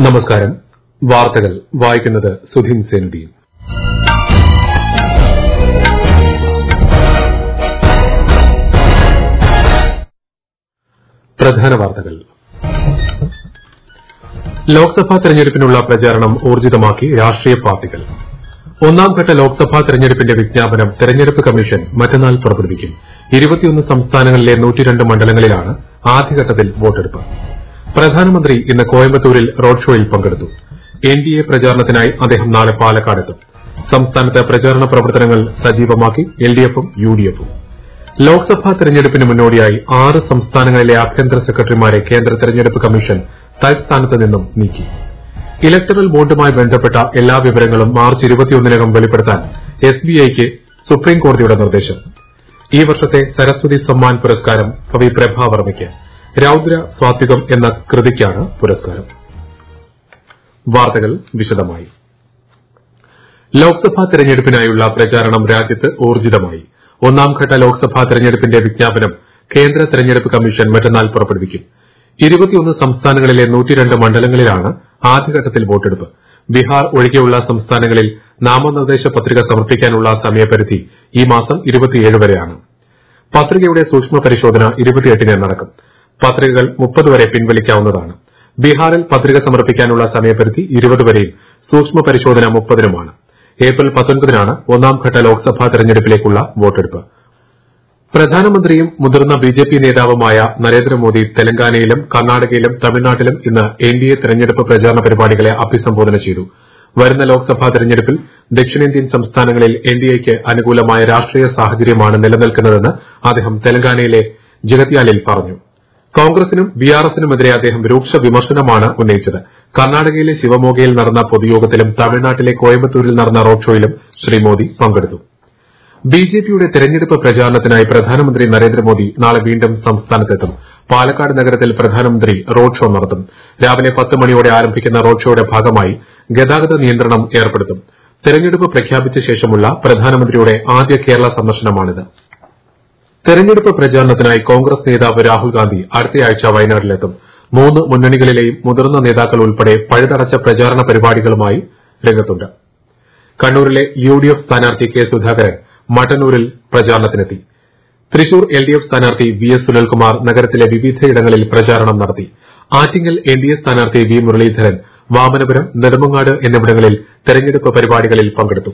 നമസ്കാരം വാർത്തകൾ വായിക്കുന്നത് സുധീൻ സേനുദ്ദീൻ പ്രധാന വാർത്തകൾ ലോക്സഭാ തെരഞ്ഞെടുപ്പിനുള്ള പ്രചാരണം ഊർജിതമാക്കി രാഷ്ട്രീയ പാർട്ടികൾ ഒന്നാംഘട്ട ലോക്സഭാ തെരഞ്ഞെടുപ്പിന്റെ വിജ്ഞാപനം തെരഞ്ഞെടുപ്പ് കമ്മീഷൻ മറ്റന്നാൾ പുറപ്പെടുവിക്കും ഇരുപത്തിയൊന്ന് സംസ്ഥാനങ്ങളിലെ നൂറ്റിരണ്ട് മണ്ഡലങ്ങളിലാണ് ആദ്യഘട്ടത്തിൽ വോട്ടെടുപ്പ് പ്രധാനമന്ത്രി ഇന്ന് കോയമ്പത്തൂരിൽ റോഡ് ഷോയിൽ പങ്കെടുത്തു എൻഡിഎ പ്രചാരണത്തിനായി അദ്ദേഹം നാളെ പാലക്കാടെത്തും സംസ്ഥാനത്ത് പ്രചാരണ പ്രവർത്തനങ്ങൾ സജീവമാക്കി എൽഡിഎഫും യുഡിഎഫും ലോക്സഭാ തെരഞ്ഞെടുപ്പിന് മുന്നോടിയായി ആറ് സംസ്ഥാനങ്ങളിലെ ആഭ്യന്തര സെക്രട്ടറിമാരെ കേന്ദ്ര തെരഞ്ഞെടുപ്പ് കമ്മീഷൻ തൽസ്ഥാനത്ത് നിന്നും നീക്കി ഇലക്ടറൽ ബോണ്ടുമായി ബന്ധപ്പെട്ട എല്ലാ വിവരങ്ങളും മാർച്ച് ഇരുപത്തിയൊന്നിനകം വെളിപ്പെടുത്താൻ എസ്ബിഐക്ക് സുപ്രീംകോടതിയുടെ നിർദ്ദേശം ഈ വർഷത്തെ സരസ്വതി സമ്മാൻ പുരസ്കാരം കവി പ്രഭാവർമ്മയ്ക്ക് രൌദ്ര സ്വാത്വികം എന്ന കൃതിക്കാണ് പുരസ്കാരം വാർത്തകൾ വിശദമായി ലോക്സഭാ തെരഞ്ഞെടുപ്പിനായുള്ള പ്രചാരണം രാജ്യത്ത് ഊർജിതമായി ഒന്നാംഘട്ട ലോക്സഭാ തെരഞ്ഞെടുപ്പിന്റെ വിജ്ഞാപനം കേന്ദ്ര തെരഞ്ഞെടുപ്പ് കമ്മീഷൻ മറ്റന്നാൾ പുറപ്പെടുവിക്കും ഇരുപത്തിയൊന്ന് സംസ്ഥാനങ്ങളിലെ നൂറ്റിരണ്ട് മണ്ഡലങ്ങളിലാണ് ആദ്യഘട്ടത്തിൽ വോട്ടെടുപ്പ് ബീഹാർ ഒഴികെയുള്ള സംസ്ഥാനങ്ങളിൽ നാമനിർദ്ദേശ പത്രിക സമർപ്പിക്കാനുള്ള സമയപരിധി ഈ മാസം ഇരുപത്തിയേഴ് വരെയാണ് പത്രികയുടെ സൂക്ഷ്മ പരിശോധന ഇരുപത്തിയെട്ടിന് നടക്കും പത്രികകൾ മുപ്പത് വരെ പിൻവലിക്കാവുന്നതാണ് ബീഹാറിൽ പത്രിക സമർപ്പിക്കാനുള്ള സമയപരിധി ഇരുപത് വരെയും സൂക്ഷ്മ പരിശോധന മുപ്പതിനുമാണ് ഏപ്രിൽ പത്തൊൻപതിനാണ് ഒന്നാംഘട്ട ലോക്സഭാ തെരഞ്ഞെടുപ്പിലേക്കുള്ള വോട്ടെടുപ്പ് പ്രധാനമന്ത്രിയും മുതിർന്ന ബിജെപി നേതാവുമായ നരേന്ദ്രമോദി തെലങ്കാനയിലും കർണാടകയിലും തമിഴ്നാട്ടിലും ഇന്ന് എൻഡിഎ തെരഞ്ഞെടുപ്പ് പ്രചാരണ പരിപാടികളെ അഭിസംബോധന ചെയ്തു വരുന്ന ലോക്സഭാ തെരഞ്ഞെടുപ്പിൽ ദക്ഷിണേന്ത്യൻ സംസ്ഥാനങ്ങളിൽ എൻഡിഎക്ക് അനുകൂലമായ രാഷ്ട്രീയ സാഹചര്യമാണ് നിലനിൽക്കുന്നതെന്ന് അദ്ദേഹം തെലങ്കാനയിലെ ജഗത്യാലിൽ പറഞ്ഞു കോൺഗ്രസിനും ബിആർഎസിനുമെതിരെ അദ്ദേഹം രൂക്ഷ വിമർശനമാണ് ഉന്നയിച്ചത് കർണാടകയിലെ ശിവമോഗയിൽ നടന്ന പൊതുയോഗത്തിലും തമിഴ്നാട്ടിലെ കോയമ്പത്തൂരിൽ നടന്ന റോഡ് ഷോയിലും ശ്രീ മോദി പങ്കെടുത്തു ബിജെപിയുടെ തെരഞ്ഞെടുപ്പ് പ്രചാരണത്തിനായി പ്രധാനമന്ത്രി നരേന്ദ്രമോദി നാളെ വീണ്ടും സംസ്ഥാനത്തെത്തും പാലക്കാട് നഗരത്തിൽ പ്രധാനമന്ത്രി റോഡ് ഷോ നടത്തും രാവിലെ പത്ത് മണിയോടെ ആരംഭിക്കുന്ന റോഡ് ഷോയുടെ ഭാഗമായി ഗതാഗത നിയന്ത്രണം ഏർപ്പെടുത്തും തെരഞ്ഞെടുപ്പ് പ്രഖ്യാപിച്ച ശേഷമുള്ള പ്രധാനമന്ത്രിയുടെ ആദ്യ കേരള സന്ദർശനമാണിത് തെരഞ്ഞെടുപ്പ് പ്രചാരണത്തിനായി കോൺഗ്രസ് നേതാവ് രാഹുൽ ഗാന്ധി അടുത്തയാഴ്ച വയനാട്ടിലെത്തും മൂന്ന് മുന്നണികളിലെയും മുതിർന്ന നേതാക്കൾ ഉൾപ്പെടെ പഴുതടച്ച പ്രചാരണ പരിപാടികളുമായി രംഗത്തുണ്ട് കണ്ണൂരിലെ യുഡിഎഫ് സ്ഥാനാർത്ഥി കെ സുധാകരൻ മട്ടന്നൂരിൽ പ്രചാരണത്തിനെത്തി തൃശൂർ എൽഡിഎഫ് സ്ഥാനാർത്ഥി വി എസ് സുനിൽകുമാർ നഗരത്തിലെ വിവിധയിടങ്ങളിൽ പ്രചാരണം നടത്തി ആറ്റിങ്ങൽ എൻഡിഎ സ്ഥാനാർത്ഥി വി മുരളീധരൻ വാമനപുരം നെടുമങ്ങാട് എന്നിവിടങ്ങളിൽ തെരഞ്ഞെടുപ്പ് പരിപാടികളിൽ പങ്കെടുത്തു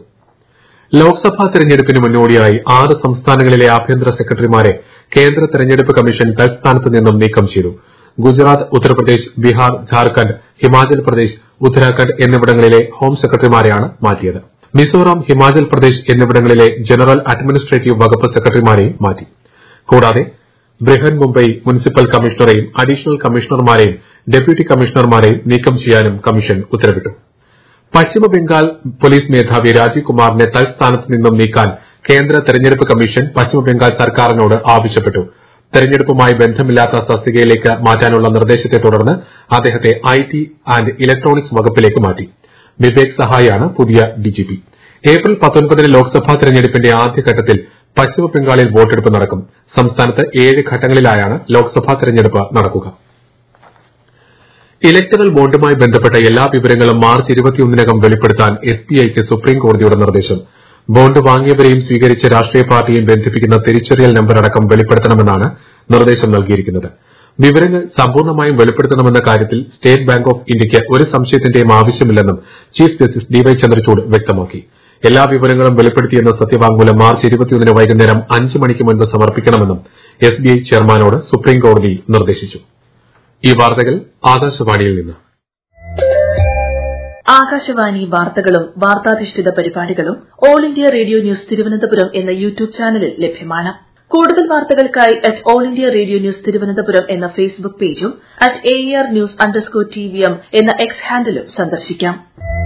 ലോക്സഭാ തെരഞ്ഞെടുപ്പിന് മുന്നോടിയായി ആറ് സംസ്ഥാനങ്ങളിലെ ആഭ്യന്തര സെക്രട്ടറിമാരെ കേന്ദ്ര തെരഞ്ഞെടുപ്പ് കമ്മീഷൻ തൽസ്ഥാനത്ത് നിന്നും നീക്കം ചെയ്തു ഗുജറാത്ത് ഉത്തർപ്രദേശ് ബീഹാർ ഝാർഖണ്ഡ് ഹിമാചൽ പ്രദേശ് ഉത്തരാഖണ്ഡ് എന്നിവിടങ്ങളിലെ ഹോം സെക്രട്ടറിമാരെയാണ് മാറ്റിയത് മിസോറാം ഹിമാചൽ പ്രദേശ് എന്നിവിടങ്ങളിലെ ജനറൽ അഡ്മിനിസ്ട്രേറ്റീവ് വകുപ്പ് സെക്രട്ടറിമാരെയും മാറ്റി കൂടാതെ ബ്രിഹൻ മുംബൈ മുനിസിപ്പൽ കമ്മീഷണറെയും അഡീഷണൽ കമ്മീഷണർമാരെയും ഡെപ്യൂട്ടി കമ്മീഷണർമാരെയും നീക്കം ചെയ്യാനും കമ്മീഷൻ ഉത്തരവിട്ടു പശ്ചിമബംഗാൾ പോലീസ് മേധാവി രാജീവ് കുമാറിനെ തൽസ്ഥാനത്ത് നിന്നും നീക്കാൻ കേന്ദ്ര തെരഞ്ഞെടുപ്പ് കമ്മീഷൻ പശ്ചിമബംഗാൾ സർക്കാരിനോട് ആവശ്യപ്പെട്ടു തെരഞ്ഞെടുപ്പുമായി ബന്ധമില്ലാത്ത തസ്തികയിലേക്ക് മാറ്റാനുള്ള നിർദ്ദേശത്തെ തുടർന്ന് അദ്ദേഹത്തെ ഐടി ആന്റ് ഇലക്ട്രോണിക്സ് വകുപ്പിലേക്ക് മാറ്റി വിവേക് സഹായാണ് പുതിയ ഡിജിപി ഏപ്രിൽ പത്തൊൻപതിന് ലോക്സഭാ തെരഞ്ഞെടുപ്പിന്റെ ആദ്യഘട്ടത്തിൽ പശ്ചിമബംഗാളിൽ വോട്ടെടുപ്പ് നടക്കും സംസ്ഥാനത്ത് ഏഴ് ഘട്ടങ്ങളിലായാണ് ലോക്സഭാ തെരഞ്ഞെടുപ്പ് നടക്കുക ഇലക്ടറൽ ബോണ്ടുമായി ബന്ധപ്പെട്ട എല്ലാ വിവരങ്ങളും മാർച്ച് ഇരുപത്തിയൊന്നിനകം വെളിപ്പെടുത്താൻ എസ്ബിഐക്ക് സുപ്രീംകോടതിയുടെ നിർദ്ദേശം ബോണ്ട് വാങ്ങിയവരെയും സ്വീകരിച്ച രാഷ്ട്രീയ പാർട്ടിയെയും ബന്ധിപ്പിക്കുന്ന തിരിച്ചറിയൽ നമ്പർ അടക്കം വെളിപ്പെടുത്തണമെന്നാണ് നിർദ്ദേശം നൽകിയിരിക്കുന്നത് വിവരങ്ങൾ സമ്പൂർണ്ണമായും വെളിപ്പെടുത്തണമെന്ന കാര്യത്തിൽ സ്റ്റേറ്റ് ബാങ്ക് ഓഫ് ഇന്ത്യയ്ക്ക് ഒരു സംശയത്തിന്റെയും ആവശ്യമില്ലെന്നും ചീഫ് ജസ്റ്റിസ് ഡിവൈ ചന്ദ്രചൂഡ് വ്യക്തമാക്കി എല്ലാ വിവരങ്ങളും വെളിപ്പെടുത്തിയെന്ന സത്യവാങ്മൂലം മാർച്ച് ഇരുപത്തിയൊന്നിന് വൈകുന്നേരം അഞ്ച് മണിക്ക് മുൻപ് സമർപ്പിക്കണമെന്നും എസ്ബിഐ ചെയർമാനോട് സുപ്രീംകോടതി നിർദ്ദേശിച്ചു ഈ വാർത്തകൾ ആകാശവാണിയിൽ നിന്ന് ആകാശവാണി വാർത്തകളും വാർത്താധിഷ്ഠിത പരിപാടികളും all India radio news Thiruvananthapuram എന്ന യൂട്യൂബ് ചാനലിൽ ലഭ്യമാണ് കൂടുതൽ വാർത്തകൾക്കായി at all India radio news Thiruvananthapuram എന്ന ഫേസ്ബുക്ക് പേജും at A R news underscore T V M എന്ന എക്സ് ഹാൻഡിലും സന്ദർശിക്കാം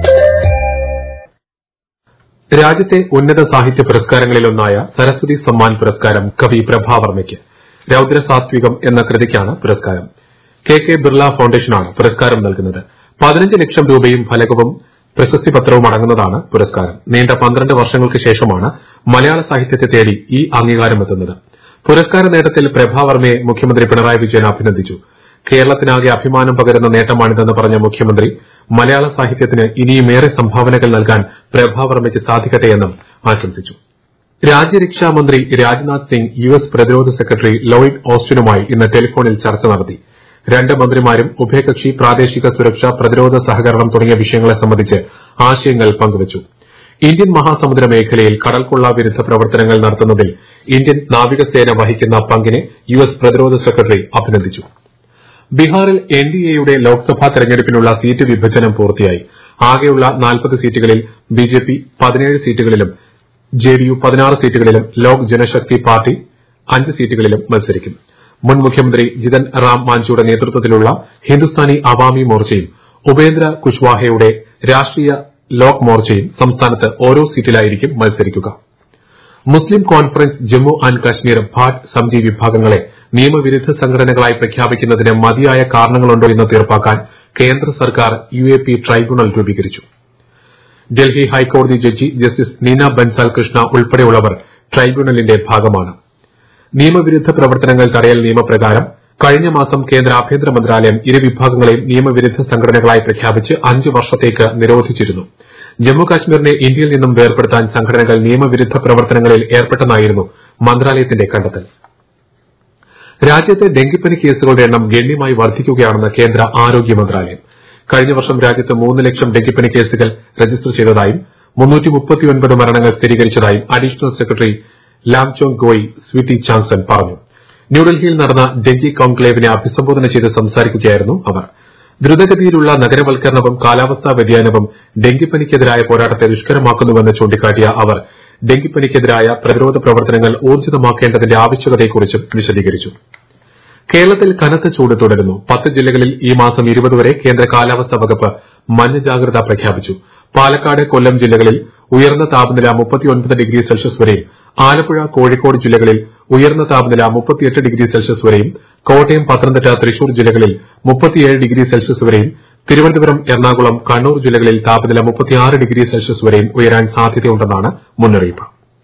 രാജ്യത്തെ ഉന്നത സാഹിത്യ പുരസ്കാരങ്ങളിലൊന്നായ സരസ്വതി സമ്മാൻ പുരസ്കാരം കവി പ്രഭാവർമ്മയ്ക്ക് രൌദ്രസാത്വികം എന്ന കൃതിക്കാണ് പുരസ്കാരം കെ കെ ബിർള ഫൌണ്ടേഷനാണ് പുരസ്കാരം നൽകുന്നത് പതിനഞ്ച് ലക്ഷം രൂപയും ഫലകവും പ്രശസ്തി പത്രവും അടങ്ങുന്നതാണ് പുരസ്കാരം നീണ്ട പന്ത്രണ്ട് വർഷങ്ങൾക്ക് ശേഷമാണ് മലയാള സാഹിത്യത്തെ തേടി ഈ അംഗീകാരമെത്തുന്നത് പുരസ്കാര നേട്ടത്തിൽ പ്രഭാവർമ്മയെ മുഖ്യമന്ത്രി പിണറായി വിജയൻ അഭിനന്ദിച്ചു കേരളത്തിനാകെ അഭിമാനം പകരുന്ന നേട്ടമാണിതെന്ന് പറഞ്ഞ മുഖ്യമന്ത്രി മലയാള സാഹിത്യത്തിന് ഇനിയുമേറെ സംഭാവനകൾ നൽകാൻ പ്രഭാവർമ്മയ്ക്ക് സാധിക്കട്ടെയെന്നും ആശംസിച്ചു രാജ്യരക്ഷാ മന്ത്രി രാജ്നാഥ് സിംഗ് യു എസ് പ്രതിരോധ സെക്രട്ടറി ലോയിഡ് ഓസ്റ്റിനുമായി ഇന്ന് ടെലിഫോണിൽ ചർച്ച നടത്തി രണ്ട് മന്ത്രിമാരും ഉഭയകക്ഷി പ്രാദേശിക സുരക്ഷ പ്രതിരോധ സഹകരണം തുടങ്ങിയ വിഷയങ്ങളെ സംബന്ധിച്ച് ആശയങ്ങൾ പങ്കുവച്ചു ഇന്ത്യൻ മഹാസമുദ്ര മേഖലയിൽ കടൽക്കൊള്ള വിരുദ്ധ പ്രവർത്തനങ്ങൾ നടത്തുന്നതിൽ ഇന്ത്യൻ നാവികസേന വഹിക്കുന്ന പങ്കിനെ യു എസ് പ്രതിരോധ സെക്രട്ടറി അഭിനന്ദിച്ചു ബീഹാറിൽ എൻ ഡി എയുടെ ലോക്സഭാ തെരഞ്ഞെടുപ്പിനുള്ള സീറ്റ് വിഭജനം പൂർത്തിയായി ആകെയുള്ള നാൽപ്പത് സീറ്റുകളിൽ ബിജെപി പതിനേഴ് സീറ്റുകളിലും ജെഡിയു പതിനാറ് സീറ്റുകളിലും ലോക് ജനശക്തി പാർട്ടി അഞ്ച് സീറ്റുകളിലും മത്സരിക്കും മുൻ മുഖ്യമന്ത്രി ജിതൻ റാം മാഞ്ചിയുടെ നേതൃത്വത്തിലുള്ള ഹിന്ദുസ്ഥാനി അവാമി മോർച്ചയും ഉപേന്ദ്ര കുശ്വാഹയുടെ രാഷ്ട്രീയ ലോക് മോർച്ചയും സംസ്ഥാനത്ത് ഓരോ സീറ്റിലായിരിക്കും മത്സരിക്കുക Muslim conference Jammu and Kashmir ഭാട്ട് സംജി വിഭാഗങ്ങളെ നിയമവിരുദ്ധ സംഘടനകളായി പ്രഖ്യാപിക്കുന്നതിന് മതിയായ കാരണങ്ങളുണ്ടോ എന്ന് തീർപ്പാക്കാൻ കേന്ദ്ര സർക്കാർ യു എ പി ട്രൈബ്യൂണൽ രൂപീകരിച്ചു ഡൽഹി ഹൈക്കോടതി ജഡ്ജി ജസ്റ്റിസ് നീന ബൻസാൽ കൃഷ്ണ ഉൾപ്പെടെയുള്ളവർ ട്രൈബ്യൂണലിന്റെ ഭാഗമാണ് നിയമവിരുദ്ധ പ്രവർത്തനങ്ങൾ തടയൽ നിയമപ്രകാരം കഴിഞ്ഞ മാസം കേന്ദ്ര ആഭ്യന്തര മന്ത്രാലയം ഇരു വിഭാഗങ്ങളെയും നിയമവിരുദ്ധ സംഘടനകളായി പ്രഖ്യാപിച്ച് അഞ്ച് വർഷത്തേക്ക് നിരോധിച്ചിരുന്നു ജമ്മുകാശ്മീരിനെ ഇന്ത്യയിൽ നിന്നും വേർപെടുത്താൻ സംഘടനകൾ നിയമവിരുദ്ധ പ്രവർത്തനങ്ങളിൽ ഏർപ്പെട്ടെന്നായിരുന്നു മന്ത്രാലയത്തിന്റെ കണ്ടെത്തൽ രാജ്യത്തെ ഡെങ്കിപ്പനി കേസുകളുടെ എണ്ണം ഗണ്യമായി വർദ്ധിക്കുകയാണെന്ന് കേന്ദ്ര ആരോഗ്യ മന്ത്രാലയം കഴിഞ്ഞ വർഷം രാജ്യത്ത് മൂന്ന് ലക്ഷം ഡെങ്കിപ്പനി കേസുകൾ രജിസ്റ്റർ ചെയ്തതായും മരണങ്ങൾ സ്ഥിരീകരിച്ചതായും additional secretary Lamchonghoi Sweety Changsan പറഞ്ഞു ന്യൂഡൽഹിയിൽ നടന്ന ഡെങ്കി കോൺക്ലേവിനെ അഭിസംബോധന ചെയ്ത് സംസാരിക്കുകയായിരുന്നു അവർ ദ്രുതഗതിയിലുള്ള നഗരവൽക്കരണവും കാലാവസ്ഥാ വ്യതിയാനവും ഡെങ്കിപ്പനിക്കെതിരായ പോരാട്ടത്തെ ദുഷ്കരമാക്കുന്നുവെന്ന് ചൂണ്ടിക്കാട്ടിയ അവർ ഡെങ്കിപ്പനിക്കെതിരായ പ്രതിരോധ പ്രവർത്തനങ്ങൾ ഊർജിതമാക്കേണ്ടതിന്റെ ആവശ്യകതയെക്കുറിച്ചും വിശദീകരിച്ചു കേരളത്തിൽ കനത്ത ചൂട് തുടരുന്നു പത്ത് ജില്ലകളിൽ ഈ മാസം ഇരുപത് വരെ കേന്ദ്ര കാലാവസ്ഥാ വകുപ്പ് മഞ്ഞ ജാഗ്രത പ്രഖ്യാപിച്ചു പാലക്കാട് കൊല്ലം ജില്ലകളിൽ ഉയർന്ന താപനില മുപ്പത്തിയൊൻപത് ഡിഗ്രി സെൽഷ്യസ് വരെയും ആലപ്പുഴ കോഴിക്കോട് ജില്ലകളിൽ ഉയർന്ന താപനില മുപ്പത്തിയെട്ട് ഡിഗ്രി സെൽഷ്യസ് വരെയും കോട്ടയം പത്തനംതിട്ട തൃശൂർ ജില്ലകളിൽ മുപ്പത്തിയേഴ് ഡിഗ്രി സെൽഷ്യസ് വരെയും തിരുവനന്തപുരം എറണാകുളം കണ്ണൂർ ജില്ലകളിൽ താപനില മുപ്പത്തിയാറ് ഡിഗ്രി സെൽഷ്യസ് വരെയും ഉയരാൻ സാധ്യതയുണ്ടെന്നാണ് മുന്നറിയിപ്പ്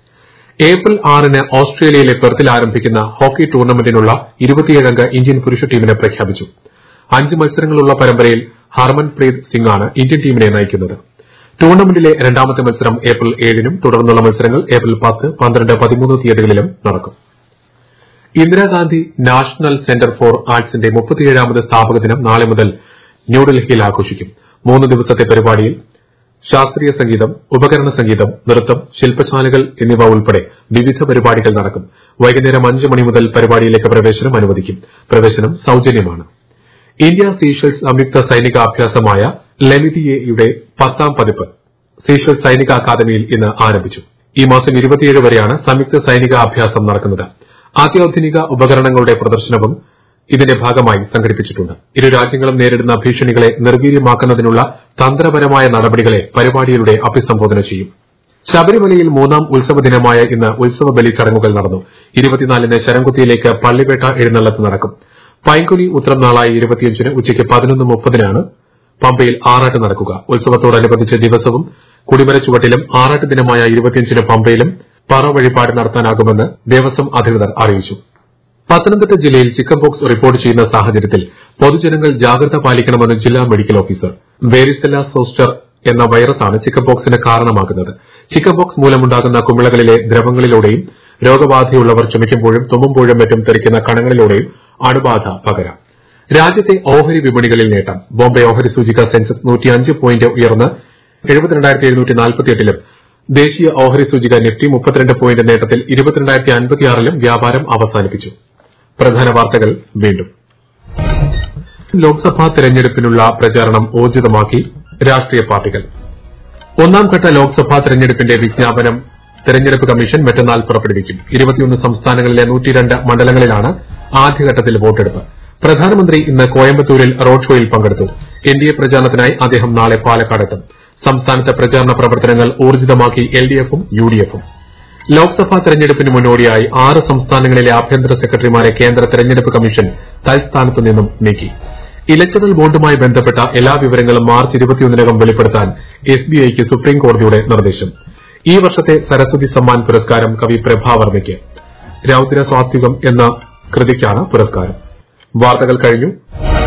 ഏപ്രിൽ ആറിന് ഓസ്ട്രേലിയയിലെ പെർത്തിൽ ആരംഭിക്കുന്ന ഹോക്കി ടൂർണമെന്റിനുള്ള ഇരുപത്തിയേഴംഗ ഇന്ത്യൻ പുരുഷ ടീമിനെ പ്രഖ്യാപിച്ചു അഞ്ച് മത്സരങ്ങളുള്ള പരമ്പരയിൽ ഹർമൻപ്രീത് സിംഗാണ് ഇന്ത്യൻ ടീമിനെ നയിക്കുന്നത് ടൂർണമെന്റിലെ രണ്ടാമത്തെ മത്സരം ഏപ്രിൽ ഏഴിനും തുടർന്നുള്ള മത്സരങ്ങൾ ഏപ്രിൽ പത്ത് പന്ത്രണ്ട് പതിമൂന്ന് തീയതികളിലും നടക്കും ഇന്ദിരാഗാന്ധി നാഷണൽ സെന്റർ ഫോർ ആർട്സിന്റെ മുപ്പത്തിയേഴാമത് സ്ഥാപക ദിനം നാളെ മുതൽ ന്യൂഡൽഹിയിൽ ആഘോഷിക്കും മൂന്ന് ദിവസത്തെ പരിപാടിയിൽ ശാസ്ത്രീയ സംഗീതം ഉപകരണ സംഗീതം നൃത്തം ശില്പശാലകൾ എന്നിവ ഉൾപ്പെടെ വിവിധ പരിപാടികൾ നടക്കും വൈകുന്നേരം അഞ്ച് മണി മുതൽ പരിപാടിയിലേക്ക് പ്രവേശനം അനുവദിക്കും പ്രവേശനം സൌജന്യമാണ് ഇന്ത്യ സീഷൽസ് സംയുക്ത സൈനിക അഭ്യാസമായ ലെമിതിയയുടെ പത്താം പതിപ്പ് സീഷൽസ് സൈനിക അക്കാദമിയിൽ ഇന്ന് ആരംഭിച്ചു ഈ മാസം ഇരുപത്തിയേഴ് വരെയാണ് സംയുക്ത സൈനിക അഭ്യാസം നടക്കുന്നത് അത്യാധുനിക ഉപകരണങ്ങളുടെ പ്രദർശനവും ഇതിന്റെ ഭാഗമായി സംഘടിപ്പിച്ചിട്ടുണ്ട് ഇരു രാജ്യങ്ങളും നേരിടുന്ന ഭീഷണികളെ നിർവീര്യമാക്കുന്നതിനുള്ള തന്ത്രപരമായ നടപടികളെ പരിപാടിയിലൂടെ അഭിസംബോധന ചെയ്യും ശബരിമലയിൽ മൂന്നാം ഉത്സവ ദിനമായ ഇന്ന് ഉത്സവ ബലി ചടങ്ങുകൾ നടന്നു ഇരുപത്തിനാലിന് ശരംകുത്തിയിലേക്ക് പള്ളിവേട്ട എഴുന്നള്ളത്ത് നടക്കും പൈങ്കുനി ഉത്രം നാളായ ഇരുപത്തിയഞ്ചിന് ഉച്ചയ്ക്ക് പതിനൊന്ന് മുപ്പതിനാണ് പമ്പയിൽ ആറാട്ട് നടക്കുക ഉത്സവത്തോടനുബന്ധിച്ച് ദിവസവും കുടിമര ചുവട്ടിലും ആറാട്ട് ദിനമായ ഇരുപത്തിയഞ്ചിന് പമ്പയിലും പറ വഴിപാട് നടത്താനാകുമെന്ന് ദേവസ്വം അധികൃതർ അറിയിച്ചു പത്തനംതിട്ട ജില്ലയിൽ ചിക്കൻ പോക്സ് റിപ്പോർട്ട് ചെയ്യുന്ന സാഹചര്യത്തിൽ പൊതുജനങ്ങൾ ജാഗ്രത പാലിക്കണമെന്ന് ജില്ലാ മെഡിക്കൽ ഓഫീസർ വേരിസെല്ല സോസ്റ്റർ എന്ന വൈറസാണ് ചിക്കൻ പോക്സിന് കാരണമാകുന്നത് ചിക്കൻ പോക്സ് മൂലമുണ്ടാകുന്ന കുമിളകളിലെ ദ്രവങ്ങളിലൂടെയും രോഗബാധയുള്ളവർ ചുമയ്ക്കുമ്പോഴും തുമ്മുമ്പോഴും മറ്റും തെറിക്കുന്ന കണങ്ങളിലൂടെയും അണുബാധ പകരാം രാജ്യത്തെ ഓഹരി വിപണികളിൽ നേട്ടം ബോംബെ ഓഹരി സൂചിക സെൻസെക്സ് നൂറ്റിയഞ്ച് പോയിന്റ് ഉയർന്ന് എഴുപത്തിരണ്ടായിരത്തി എഴുന്നൂറ്റി നാൽപ്പത്തിയെട്ടിലും ദേശീയ ഓഹരി സൂചിക നിഫ്റ്റി മുപ്പത്തിരണ്ട് പോയിന്റ് നേട്ടത്തിൽ ഇരുപത്തിരണ്ടായിരത്തി അൻപത്തിയാറിലും വ്യാപാരം അവസാനിപ്പിച്ചു പ്രധാന വാർത്തകൾ വീണ്ടും ലോക്സഭാ തെരഞ്ഞെടുപ്പിനുള്ള പ്രചാരണം ഊർജിതമാക്കി രാഷ്ട്രീയ പാർട്ടികൾ ഒന്നാംഘട്ട ലോക്സഭാ തെരഞ്ഞെടുപ്പിന്റെ വിജ്ഞാപനം തെരഞ്ഞെടുപ്പ് കമ്മീഷൻ മറ്റന്നാൾ പുറപ്പെടുവിക്കും ഇരുപത്തിയൊന്ന് സംസ്ഥാനങ്ങളിലെ നൂറ്റിരണ്ട് മണ്ഡലങ്ങളിലാണ് ആദ്യഘട്ടത്തിൽ വോട്ടെടുപ്പ് പ്രധാനമന്ത്രി ഇന്ന് കോയമ്പത്തൂരിൽ റോഡ് ഷോയിൽ പങ്കെടുത്തു എൻഡിഎ പ്രചാരണത്തിനായി അദ്ദേഹം നാളെ പാലക്കാടെത്തും സംസ്ഥാനത്തെ പ്രചാരണ പ്രവർത്തനങ്ങൾ ഊർജിതമാക്കി എൽഡിഎഫും യുഡിഎഫും ലോക്സഭാ തെരഞ്ഞെടുപ്പിന് മുന്നോടിയായി ആറ് സംസ്ഥാനങ്ങളിലെ ആഭ്യന്തര സെക്രട്ടറിമാരെ കേന്ദ്ര തെരഞ്ഞെടുപ്പ് കമ്മീഷൻ തൽസ്ഥാനത്ത് നിന്നും നീക്കി ഇലക്ടറൽ ബോണ്ടുമായി ബന്ധപ്പെട്ട എല്ലാ വിവരങ്ങളും മാർച്ച് ഇരുപത്തിയൊന്നിനകം വെളിപ്പെടുത്താൻ എസ്ബിഐക്ക് സുപ്രീംകോടതിയുടെ നിർദ്ദേശം ഈ വർഷത്തെ സരസ്വതി സമ്മാൻ പുരസ്കാരം കവി പ്രഭാവർമ്മയ്ക്ക് രൌദ്ര സ്വാത്വികം എന്ന കൃതിക്കാണ് പുരസ്കാരം വാർത്തകൾ കഴിഞ്ഞു